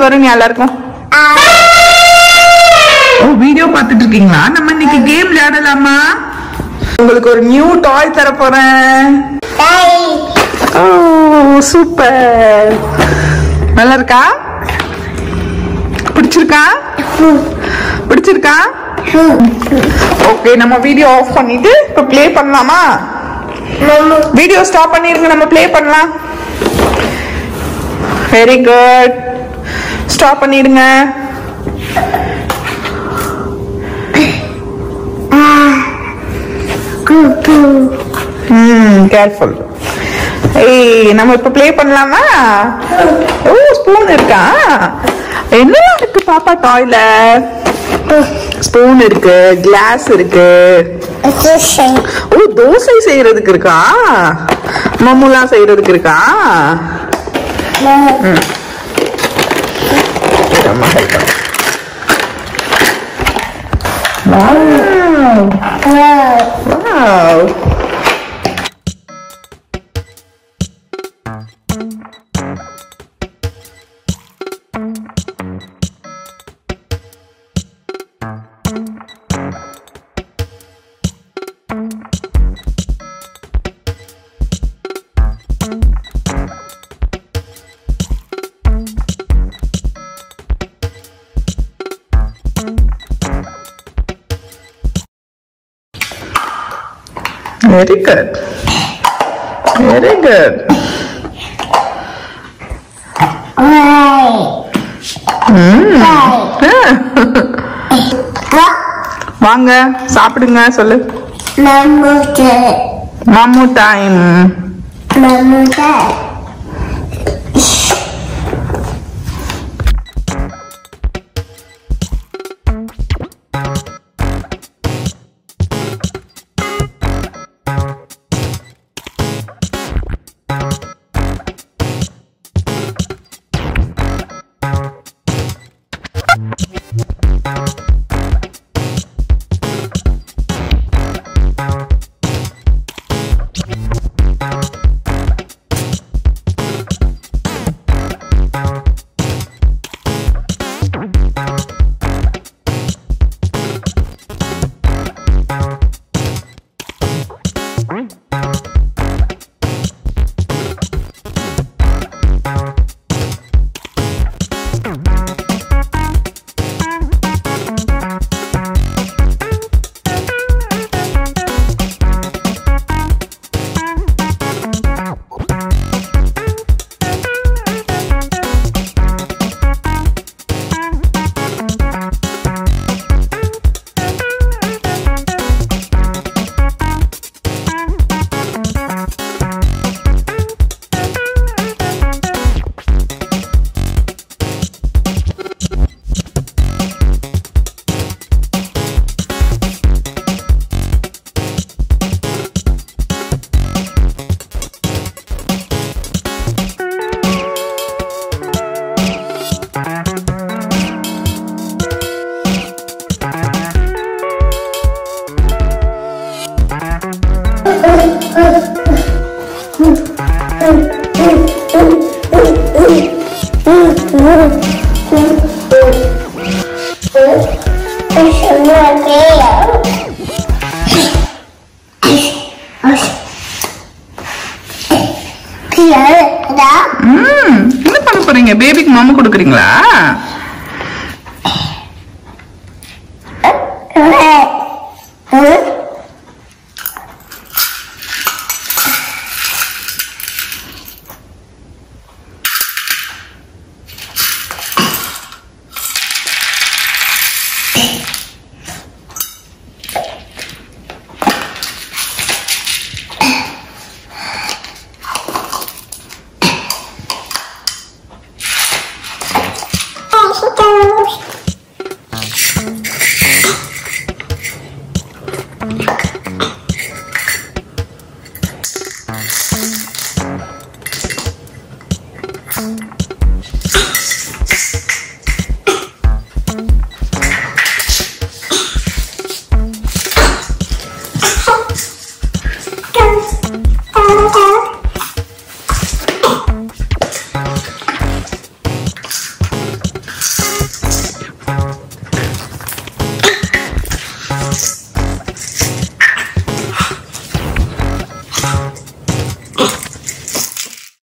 சரண்யா எல்லாருக்கும் ஓ வீடியோ பார்த்துட்டு இருக்கீங்களா நம்ம இன்னைக்கு கேம் விளையாடலாமா உங்களுக்கு ஒரு நியூ டாய் தர போறேன் ஓ சூப்பர் நல்லா இருக்கா பிடிச்சிருக்கா பிடிச்சிருக்கா ஓகே நம்ம வீடியோ ஆஃப் பண்ணிட்டு இப்போ ப்ளே பண்ணலாமா வீடியோ ஸ்டாப் பண்ணிருங்க நம்ம ப்ளே பண்ணலாம் வெரி குட் ஸ்டாப் பண்ணிடுங்க ம் கேர்ஃபுல் ஏய் நம்ம இப்ப ப்ளே பண்ணலாமா ஓ ஸ்பூன் இருக்கா என்னலாம் இருக்கு பாப்பா டாய்ல ஸ்பூன் இருக்கு கிளாஸ் இருக்கு ஓ தோசை செய்யறதுக்கு இருக்கா மம்முலாம் செய்யறதுக்கு இருக்கா அம்மா help பண்ணு. Wow. Very good. Very good. வாங்க சாப்பிடுங்க சொல்லு மாமு டைம் ம் என்ன பண்ண போறீங்க பேபிக்கு மாமு கொடுக்குறீங்களா Thank